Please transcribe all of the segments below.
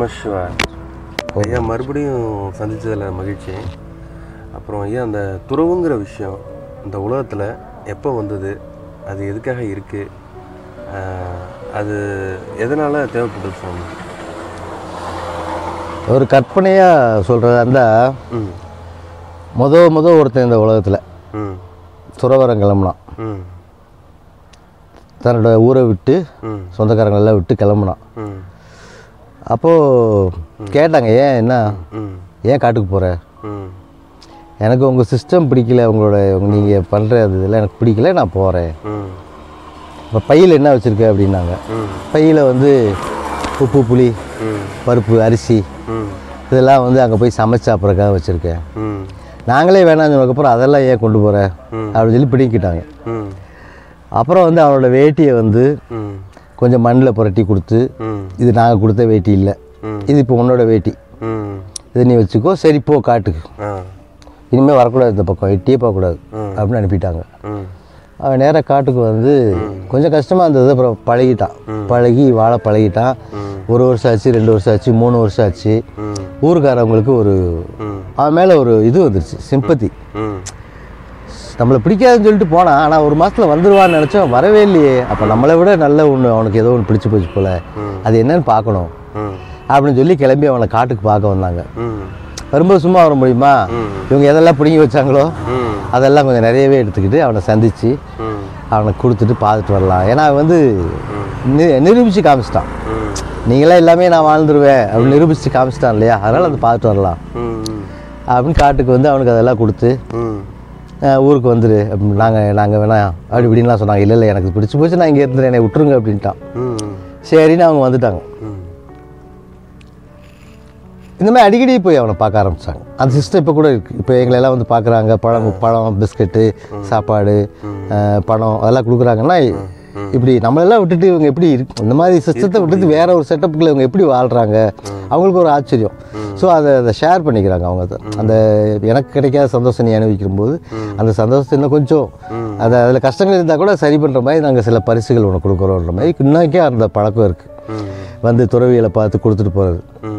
நம சிவா ஐயா மறுபடியும் சந்திச்சதில் மகிழ்ச்சி அப்புறம் ஐயா அந்த துறவுங்கிற விஷயம் இந்த உலகத்தில் எப்போ வந்தது அது எதுக்காக இருக்குது அது எதனால் தேவைப்படுது சுவாமி ஒரு கற்பனையாக சொல்கிறதா இருந்தால் ம் முத முத ஒருத்தன் இந்த உலகத்தில் ம் துறவரம் கிளம்புனான் ம் தன்னோட ஊரை விட்டு ம் சொந்தக்காரங்களெல்லாம் விட்டு கிளம்புனான் ம் அப்போது கேட்டாங்க ஏன் என்ன ம் ஏன் காட்டுக்கு போகிற ம் எனக்கு உங்கள் சிஸ்டம் பிடிக்கல உங்களோட நீங்கள் பண்ணுற அது இதெல்லாம் எனக்கு பிடிக்கல நான் போகிறேன் ம் இப்போ பையில் என்ன வச்சுருக்க அப்படின்னாங்க ம் பையில் வந்து உப்பு புளி ம் பருப்பு அரிசி ம் இதெல்லாம் வந்து அங்கே போய் சமைச்சு சாப்பிட்றதுக்காக வச்சுருக்கேன் ம் நாங்களே வேணாம்னு சொன்னதுக்கப்புறம் அதெல்லாம் ஏன் கொண்டு போகிற ம். அப்படின்னு சொல்லி பிடிக்கிட்டாங்க ம் அப்புறம் வந்து அவனோட வேட்டியை வந்து ம் கொஞ்சம் மண்ணில் புரட்டி கொடுத்து ம் இது நாங்கள் கொடுத்த வேட்டி இல்லை ம். இது இப்போ உன்னோட வேட்டி ம் இதை நீ வச்சுக்கோ சரி போ காட்டுக்கு ஆ இனிமேல் வரக்கூடாது இந்த பக்கம் எட்டியே போகக்கூடாது ம். அப்படின்னு அனுப்பிட்டாங்க ம் அவன் நேராக காட்டுக்கு வந்து கொஞ்சம் கஷ்டமாக இருந்தது அப்புறம் பழகிட்டான் பழகி வாழ பழகிட்டான் ம். ஒரு வருஷம் ஆச்சு ரெண்டு வருஷம் ஆச்சு மூணு வருஷம் ஆச்சு ம் ஊருக்காரவங்களுக்கு ஒரு ம் அவன் மேலே ஒரு இது வந்துருச்சு சிம்பத்தி ம் நம்மளை பிடிக்காதுன்னு சொல்லிட்டு போனான் ஆனால் ஒரு மாதத்தில் வந்துடுவான்னு நினச்சோம் வரவே இல்லையே அப்போ நம்மளை விட நல்ல ஒன்று அவனுக்கு ஏதோ ஒன்று பிடிச்சி போச்சு போல ம். அது என்னன்னு பார்க்கணும் ம் அப்படின்னு சொல்லி கிளம்பி அவனை காட்டுக்கு பார்க்க வந்தாங்க ம் வரும்போது சும்மா வர முடியுமா ம். இவங்க எதெல்லாம் பிடுங்கி வச்சாங்களோ ம் அதெல்லாம் கொஞ்சம் நிறையவே எடுத்துக்கிட்டு அவனை சந்தித்து ம் அவனை கொடுத்துட்டு பார்த்துட்டு வரலாம் ஏன்னா அவன் வந்து நி நிரூபித்து காமிச்சிட்டான் ம் நீங்களாம் எல்லாமே நான் வாழ்ந்துருவேன் அப்படின்னு நிரூபித்து காமிச்சிட்டான் இல்லையா அதனால் அதை பார்த்துட்டு வரலாம் ம் அப்படின்னு காட்டுக்கு வந்து அவனுக்கு அதெல்லாம் கொடுத்து ம் அஹ், ஊருக்கு வந்துரு அப்படி நாங்கள் நாங்கள் வேணாம் அப்படி இப்படின்லாம் சொன்னாங்க இல்லை இல்லை எனக்கு பிடிச்சி போச்சு நான் இங்கே இருந்துறேன் என்னை விட்டுருங்க அப்படின்ட்டான் ம் சரின்னு அவங்க வந்துட்டாங்க ம் இந்த மாதிரி அடிக்கடி போய் அவனை பார்க்க ஆரம்பிச்சாங்க அந்த சிஸ்டம் இப்போ கூட இருக்குது இப்போ எங்களெல்லாம் வந்து பார்க்குறாங்க பழம் பழம் பிஸ்கட்டு சாப்பாடு அஹ், பணம் அதெல்லாம் கொடுக்குறாங்கன்னா இப்படி நம்மளெல்லாம் விட்டுட்டு இவங்க எப்படி இருக்கு இந்த மாதிரி சிஸ்டத்தை விட்டுட்டு வேற ஒரு செட்டப்புக்குள்ள இவங்க எப்படி வாழ்கிறாங்க அவங்களுக்கு ஒரு ஆச்சரியம் ஸோ அதை அதை ஷேர் பண்ணிக்கிறாங்க அவங்க அதை. அந்த எனக்கு கிடைக்காத சந்தோஷம் நீ அனுபவிக்கிற போது அந்த சந்தோஷத்தை இன்னும் கொஞ்சம் அதை அதில் கஷ்டங்கள் இருந்தால் கூட சரி பண்ணுற மாதிரி நாங்கள் சில பரிசுகள் ஒன்று கொடுக்குறோன்ற மாதிரி இன்னைக்கே அந்த பழக்கம் இருக்குது ம் வந்து துறவிகளை பார்த்து கொடுத்துட்டு போகிறது ம்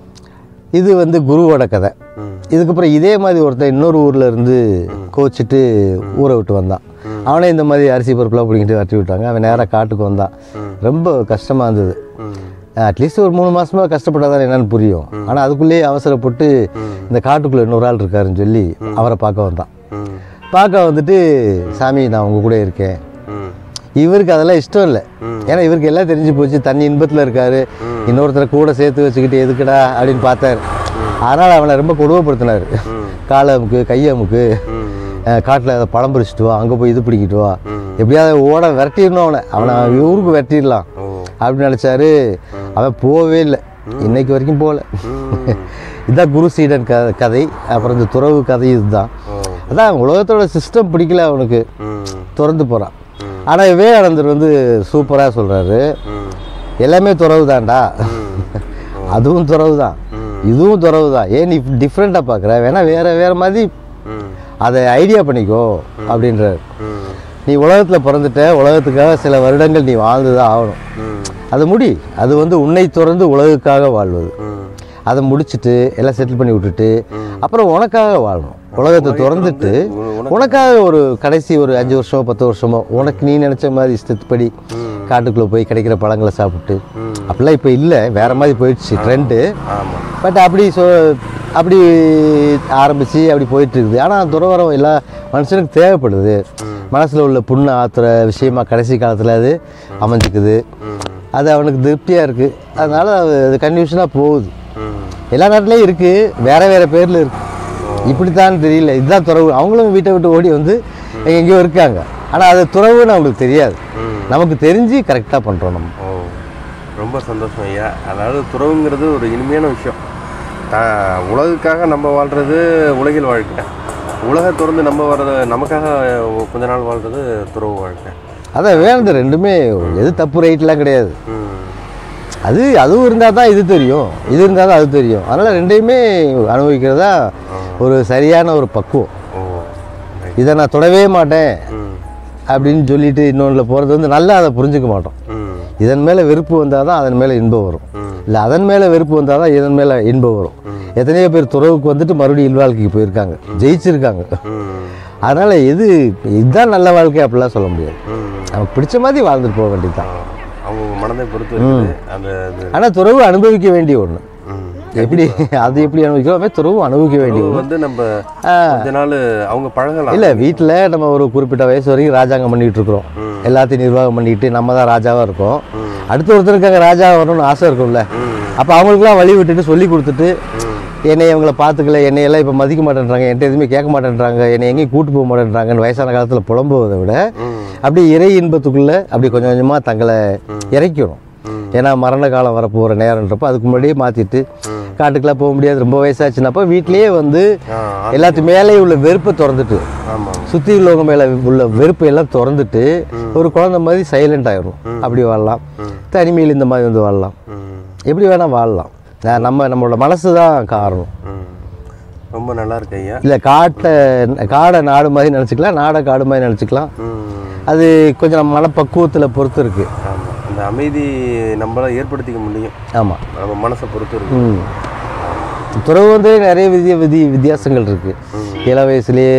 இது வந்து குருவோட கதை ம் இதுக்கப்புறம் இதே மாதிரி ஒருத்தன் இன்னொரு ஊரில் இருந்து கோச்சிட்டு ஊரை விட்டு வந்தான் அவனே இந்த மாதிரி அரிசி பருப்புலாம் பிடிங்கிட்டு வரட்டி விட்டாங்க அவன் நேராக காட்டுக்கு வந்தான் ரொம்ப கஷ்டமாக இருந்தது ம் அட்லீஸ்ட் ஒரு மூணு மாசமா கஷ்டப்பட்டாதான் என்னன்னு புரியும் ஆனால் அதுக்குள்ளேயே அவசரப்பட்டு இந்த காட்டுக்குள்ளே இன்னொரு ஆள் இருக்காருன்னு சொல்லி அவரை பார்க்க வந்தான் ம் பார்க்க வந்துட்டு சாமி நான் உங்க கூட இருக்கேன் ம் இவருக்கு அதெல்லாம் இஷ்டம் இல்லை ஏன்னா இவருக்கு எல்லாம் தெரிஞ்சு போச்சு தண்ணி இன்பத்தில் இருக்காரு இன்னொருத்தரை கூட சேர்த்து வச்சுக்கிட்டு எதுக்குடா அப்படின்னு பார்த்தாரு அதனால் அவனை ரொம்ப கொடுமைப்படுத்தினார் காலை அமுக்கு கையை அமுக்கு ம் காட்டில் அதை பழம் பறிச்சுட்டு வா அங்கே போய் இது பிடிக்கிட்டு வா எப்படியாவது ஓட விரட்டிடணும் அவனை அவனை ஊருக்கு விரட்டிடலாம் ஓ அப்படின்னு நினச்சாரு அவன் போகவே இல்லை இன்னைக்கு வரைக்கும் போகல இதுதான் குரு சீடன் க கதை அப்புறம் இந்த துறவு கதை இதுதான் ஓ அதான் உலகத்தோட சிஸ்டம் பிடிக்கல அவனுக்கு ம் திறந்து போகிறான் ஆனால் விவேகானந்தர் வந்து சூப்பராக சொல்கிறாரு ம் எல்லாமே துறவு தான்டா அதுவும் துறவு தான் இதுவும் துறவு தான் ஏன் நீ டிஃப்ரெண்ட்டாக பார்க்குற வேணா வேறு வேறு மாதிரி ம் அதை ஐடியா பண்ணிக்கோ அப்படின்றார் ம் நீ உலகத்தில் பிறந்துட்ட உலகத்துக்காக சில வருடங்கள் நீ வாழ்ந்து தான் ஆகணும் ம் அது முடி அது வந்து உன்னை துறந்து உலகுக்காக வாழ்வது ம் அதை முடிச்சுட்டு எல்லாம் செட்டில் பண்ணி விட்டுட்டு அப்புறம் உனக்காக வாழணும் உலகத்தை திறந்துட்டு உனக்காக ஒரு கடைசி ஒரு அஞ்சு வருஷமோ பத்து வருஷமோ உனக்கு நீ நினச்ச மாதிரி இஷ்டத்துப்படி காட்டுக்குள்ளே போய் கிடைக்கிற பழங்களை சாப்பிட்டு அப்படிலாம் இப்போ இல்லை வேற மாதிரி போயிடுச்சு ட்ரெண்டு ஆமாம் பட் அப்படி சொ அப்படி ஆரம்பித்து அப்படி போயிட்டு இருக்குது ஆனால் துறவரம் எல்லா மனுஷனுக்கு தேவைப்படுது மனசில் உள்ள புண்ணு ஆத்துற விஷயமா கடைசி காலத்தில் அது அமைஞ்சிக்குது அது அவனுக்கு திருப்தியாக இருக்குது அதனால் அது அது கன்ஃபியூஷனாக போகுது ம் எல்லா நாட்டிலையும் இருக்குது வேற வேற பேரில் இருக்குது இப்படித்தான் தெரியல இதுதான் துறவு அவங்களும் வீட்டை விட்டு ஓடி வந்து எங்கேயோ இருக்காங்க ஆனால் அது துறவுன்னு அவங்களுக்கு தெரியாது நமக்கு தெரிஞ்சு கரெக்டாக பண்ணுறோம் நம்ம ஓ ரொம்ப சந்தோஷம் ஐயா அதாவது துறவுங்கிறது ஒரு இனிமையான விஷயம் த உலகுக்காக நம்ம வாழ்கிறது உலகில் வாழ்க்கை உலகை திறந்து நம்ம வர்றது நமக்காக கொஞ்ச நாள் வாழ்றது துறவு வாழ்க்கை அதான் வேணுது ரெண்டுமே எது தப்பு ரைட்லாம் கிடையாது ம் அது அதுவும் இருந்தால் தான் இது தெரியும் இது இருந்தால் தான் அது தெரியும் அதனால் ரெண்டையுமே அனுபவிக்கிறதா ஒரு சரியான ஒரு பக்குவம் ஓ ரைட் இதை நான் தொடவே மாட்டேன் ம் அப்படின்னு சொல்லிட்டு இன்னொன்றில் போகிறது வந்து நல்லா அதை புரிஞ்சுக்க மாட்டோம் ம் இதன் மேலே வெறுப்பு வந்தால் தான் அதன் மேலே இன்பம் வரும் ம் இல்லை அதன் மேலே வெறுப்பு வந்தால் தான் இதன் மேலே இன்பம் வரும் எத்தனையோ பேர் துறவுக்கு வந்துட்டு மறுபடியும் இல்வாழ்க்கைக்கு போயிருக்காங்க ஜெயிச்சிருக்காங்க ம் அதனால் எது இதுதான் நல்ல வாழ்க்கை அப்படிலாம் சொல்ல முடியாது ம் நமக்கு பிடிச்ச மாதிரி வாழ்ந்துட்டு போக வேண்டியது தான் அவங்க மனதை பொறுத்து இருக்குது அந்த இது ஆனால் துறவு அனுபவிக்க வேண்டிய ஒன்று ம் எப்படி அது எப்படி அனுபவிக்கிறோமே துறவு அனுபவிக்க வேண்டிய இது ஒன்று வந்து நம்ம கொஞ்ச நாள் அவங்க பழகலாம் இல்லை வீட்டில் நம்ம ஒரு குறிப்பிட்ட வயசு வரைக்கும் ராஜாங்கம் பண்ணிகிட்டு இருக்கிறோம் ம். எல்லாத்தையும் நிர்வாகம் பண்ணிட்டு நம்ம தான் ராஜாவாக இருக்கோம் ம். அடுத்த ஒருத்தருக்கு அங்கே ராஜா வரணும்னு ஆசை இருக்கும்ல ம் அப்போ அவங்களுக்குலாம் வழி விட்டுட்டு சொல்லி கொடுத்துட்டு ம் என்னை இவங்கள பார்த்துக்கல என்னையெல்லாம் இப்போ மதிக்க மாட்டேன்றாங்க என்கிட்ட எதுவுமே கேட்க மாட்டேன்றாங்க என்னை எங்கேயும் கூட்டு போக மாட்டேன்றாங்கன்னு வயசான காலத்தில் புலம்புவதை விட ம் அப்படி இறை இன்பத்துக்குள்ளே அப்படி கொஞ்சம் கொஞ்சமாக தங்களை இறைக்கணும் ம். ஏன்னா மரண காலம் வரப்போகிற நேரன்றப்போ அதுக்கு முன்னாடியே மாற்றிட்டு ம். காட்டுக்கெல்லாம் போக முடியாது ரொம்ப வயசாச்சுனாப்போ வீட்லேயே வந்து ஆ எல்லாத்து மேலே உள்ள வெறுப்பை திறந்துட்டு ஆமாம் சுற்றி உள்ளவங்க மேலே உள்ள வெறுப்பை எல்லாம் திறந்துட்டு ஒரு குழந்தை மாதிரி சைலண்ட் ஆயிரும் அப்படி வாழலாம் தனிமையில் இந்த மாதிரி வந்து வாழலாம் ம் எப்படி வேணால் வாழலாம் நான் நம்ம நம்மளோட மனசு தான் காரணம் ம் ரொம்ப நல்லா இருக்கு ஐயா இல்லை காட்டை காடை நாடு மாதிரி நினச்சிக்கலாம் நாடை காடு மாதிரி நினச்சிக்கலாம் ம் அது கொஞ்சம் நம்ம மனப்பக்குவத்தில் பொறுத்து இருக்குது ஆமாம் அந்த அமைதி நம்மளால் ஏற்படுத்திக்க முடியும் ஆமாம் நம்ம மனசை பொறுத்து இருக்கு ம் துறவு வந்து நிறைய விதிய விதி வித்தியாசங்கள் இருக்குது இள வயசுலேயே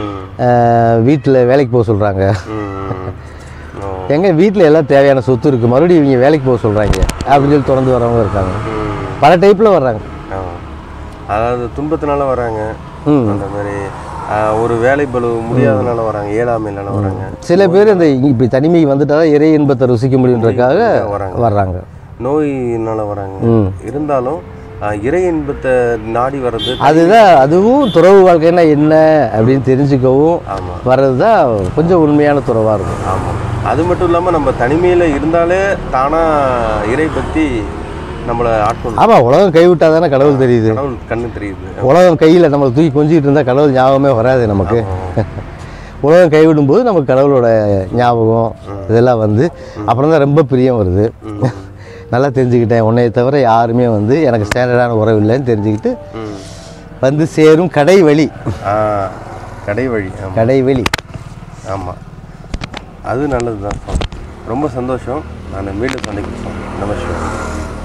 ம் வீட்டில் வேலைக்கு போக சொல்கிறாங்க ம் ம். ஓ எங்க வீட்டில் எல்லாம் தேவையான சொத்து இருக்குது மறுபடியும் இவங்க வேலைக்கு போக சொல்கிறாங்க அப்படின்னு சொல்லி தொடர்ந்து வரவங்க இருக்காங்க ம் பல டைப்பில் வர்றாங்க ஆ. அதாவது துன்பத்தினால வராங்க ம். அந்த மாதிரி ஆ, ஒரு வேலை பளு முடியாதனால வராங்க இயலாமையினால வராங்க சில பேர் இந்த இப்படி தனிமை வந்துட்டா தான் இறை இன்பத்தை ருசிக்க முடியுன்றதுக்காக வராங்க வர்றாங்க நோயினால வராங்க ம். இருந்தாலும் ஆ, இறை இன்பத்தை நாடி வர்றது அதுதான் அதுவும் துறவு வாழ்க்கைன்னா என்ன அப்படின்னு தெரிஞ்சுக்கவும் ஆமாம் வர்றது தான் கொஞ்சம் உண்மையான துறவாக இருக்கும் ஆமாம் அது மட்டும் இல்லாமல் நம்ம தனிமையில் இருந்தாலே தானாக இறை பக்தி நம்மளை ஆட்கொள்ளும் ஆமாம் உலகம் கைவிட்டால் தானே கடவுள் தெரியுது கடவுள் கண்ணு தெரியுது உலகம் கையில் நம்மளை தூக்கி கொஞ்சிட்டு இருந்தால் கடவுள் ஞாபகமே வராது நமக்கு உலகம் கைவிடும்போது நமக்கு கடவுளோட ஞாபகம் இதெல்லாம் வந்து அப்புறம் தான் ரொம்ப பிரியம் வருது ம். நல்லா தெரிஞ்சுக்கிட்டேன் உன்னைய தவிர யாருமே வந்து எனக்கு ஸ்டாண்டர்டான உறவு இல்லைன்னு தெரிஞ்சுக்கிட்டு ம். வந்து சேரும் கடை வழி ஆ கடை வழி ஆமாம் கடை வெளி ஆமாம் அது நல்லது தான் ரொம்ப சந்தோஷம் நான் மீண்டும் சந்திக்கிறேன் நமஸ்காரம்